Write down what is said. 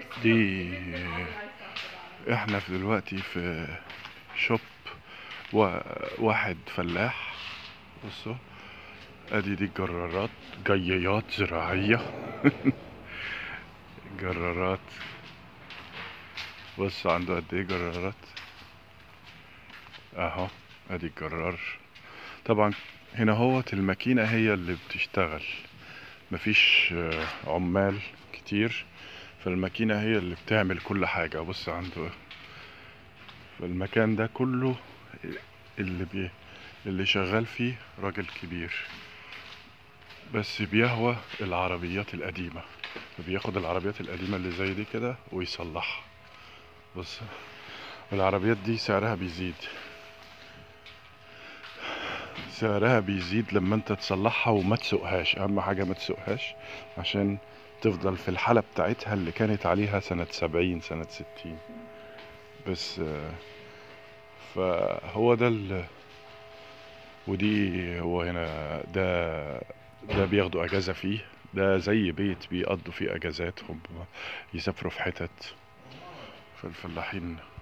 دي احنا في دلوقتي في شوب و- واحد فلاح بصوا ادي دي جرارات جيات زراعية جرارات بص عنده قد ايه جرارات اهو ادي الجرار طبعا هنا هوت الماكينة هي اللي بتشتغل مفيش آه، عمال كتير فالماكينة هي اللي بتعمل كل حاجة بص عنده فالمكان ده كله اللي بي اللي شغال فيه راجل كبير بس بيهوى العربيات القديمة بياخد العربيات القديمة اللي زي دي كده ويصلحها بص والعربيات دي سعرها بيزيد سعرها بيزيد لما انت تصلحها وما تسوقهاش اهم حاجة ما تسوقهاش عشان تفضل في الحالة بتاعتها اللي كانت عليها سنة سبعين سنة ستين بس آه، فهو ده ال... ودي هو هنا ده ده بياخدوا اجازة فيه ده زي بيت بيقضوا فيه اجازاتهم يسافروا في حتت فالفلاحين